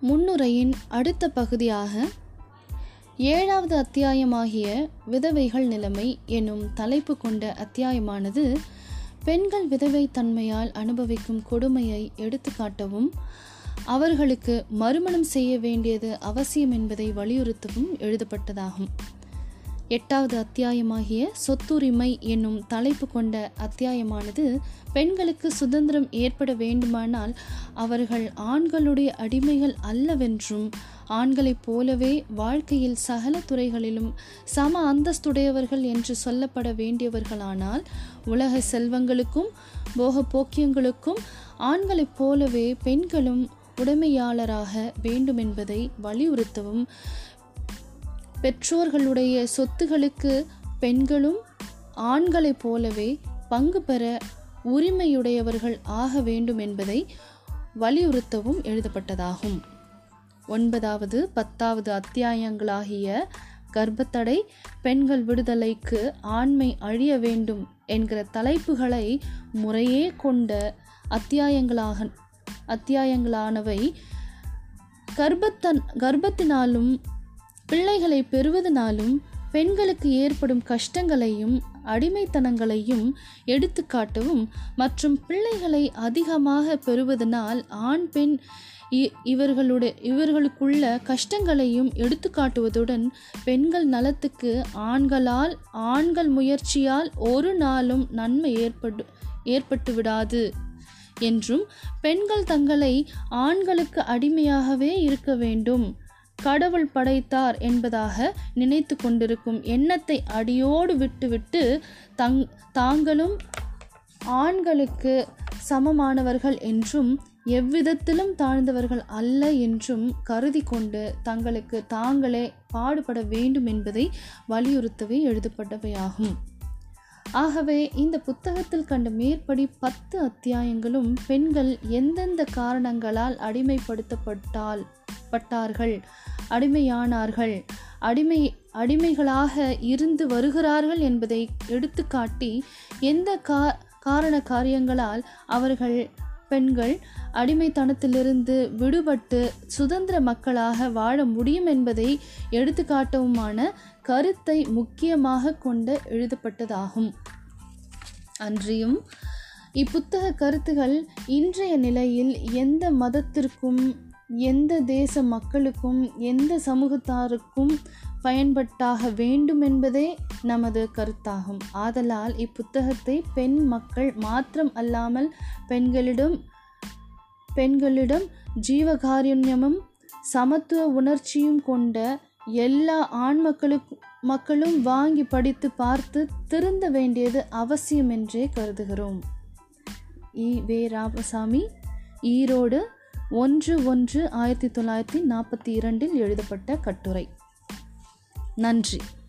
முன்னுரையின் அடுத்த பகுதியாக ஏழாவது அத்தியாயமாகிய விதவைகள் நிலைமை எனும் தலைப்பு கொண்ட அத்தியாயமானது பெண்கள் விதவை தன்மையால் அனுபவிக்கும் கொடுமையை எடுத்துக்காட்டவும் அவர்களுக்கு மறுமணம் செய்ய வேண்டியது அவசியம் என்பதை வலியுறுத்தவும் எழுதப்பட்டதாகும் எட்டாவது அத்தியாயமாகிய சொத்துரிமை என்னும் தலைப்பு கொண்ட அத்தியாயமானது பெண்களுக்கு சுதந்திரம் ஏற்பட வேண்டுமானால் அவர்கள் ஆண்களுடைய அடிமைகள் அல்லவென்றும் ஆண்களைப் போலவே வாழ்க்கையில் சகல துறைகளிலும் சம அந்தஸ்துடையவர்கள் என்று சொல்லப்பட வேண்டியவர்களானால் உலக செல்வங்களுக்கும் போக போக்கியங்களுக்கும் ஆண்களைப் போலவே பெண்களும் உடைமையாளராக வேண்டுமென்பதை வலியுறுத்தவும் பெற்றோர்களுடைய சொத்துகளுக்கு பெண்களும் ஆண்களைப் போலவே பங்கு பெற உரிமையுடையவர்கள் ஆக வேண்டும் என்பதை வலியுறுத்தவும் எழுதப்பட்டதாகும் ஒன்பதாவது பத்தாவது அத்தியாயங்களாகிய கர்ப்பத்தடை பெண்கள் விடுதலைக்கு ஆண்மை அழிய வேண்டும் என்கிற தலைப்புகளை முறையே கொண்ட அத்தியாயங்களாக அத்தியாயங்களானவை கர்ப்பத்தன் கர்ப்பத்தினாலும் பிள்ளைகளை பெறுவதனாலும் பெண்களுக்கு ஏற்படும் கஷ்டங்களையும் அடிமைத்தனங்களையும் எடுத்துக்காட்டவும் மற்றும் பிள்ளைகளை அதிகமாக பெறுவதனால் ஆண் பெண் இவர்களுடைய இவர்களுக்குள்ள கஷ்டங்களையும் எடுத்துக்காட்டுவதுடன் பெண்கள் நலத்துக்கு ஆண்களால் ஆண்கள் முயற்சியால் ஒரு நாளும் நன்மை ஏற்படு ஏற்பட்டு விடாது என்றும் பெண்கள் தங்களை ஆண்களுக்கு அடிமையாகவே இருக்க வேண்டும் கடவுள் படைத்தார் என்பதாக நினைத்து கொண்டிருக்கும் எண்ணத்தை அடியோடு விட்டுவிட்டு தங் தாங்களும் ஆண்களுக்கு சமமானவர்கள் என்றும் எவ்விதத்திலும் தாழ்ந்தவர்கள் அல்ல என்றும் கருதி கொண்டு தங்களுக்கு தாங்களே பாடுபட வேண்டும் என்பதை வலியுறுத்தவே எழுதப்பட்டவையாகும் ஆகவே இந்த புத்தகத்தில் கண்ட மேற்படி பத்து அத்தியாயங்களும் பெண்கள் எந்தெந்த காரணங்களால் அடிமைப்படுத்தப்பட்டால் பட்டார்கள் அடிமையானார்கள் அடிமை அடிமைகளாக இருந்து வருகிறார்கள் என்பதை எடுத்துக்காட்டி எந்த கா காரண காரியங்களால் அவர்கள் பெண்கள் அடிமைத்தனத்திலிருந்து விடுபட்டு சுதந்திர மக்களாக வாழ முடியும் என்பதை எடுத்துக்காட்டவுமான கருத்தை முக்கியமாக கொண்டு எழுதப்பட்டதாகும் அன்றியும் இப்புத்தக கருத்துகள் இன்றைய நிலையில் எந்த மதத்திற்கும் எந்த தேச மக்களுக்கும் எந்த சமூகத்தாருக்கும் பயன்பட்டாக வேண்டும் என்பதே நமது கருத்தாகும் ஆதலால் இப்புத்தகத்தை பெண் மக்கள் மாத்திரம் அல்லாமல் பெண்களிடம் பெண்களிடம் ஜீவகாருண்யமும் சமத்துவ உணர்ச்சியும் கொண்ட எல்லா ஆண் மக்களுக்கு மக்களும் வாங்கி படித்து பார்த்து திருந்த வேண்டியது அவசியம் என்றே கருதுகிறோம் இ வே ராமசாமி ஈரோடு ஒன்று ஒன்று ஆயிரத்தி தொள்ளாயிரத்தி நாற்பத்தி இரண்டில் எழுதப்பட்ட கட்டுரை நன்றி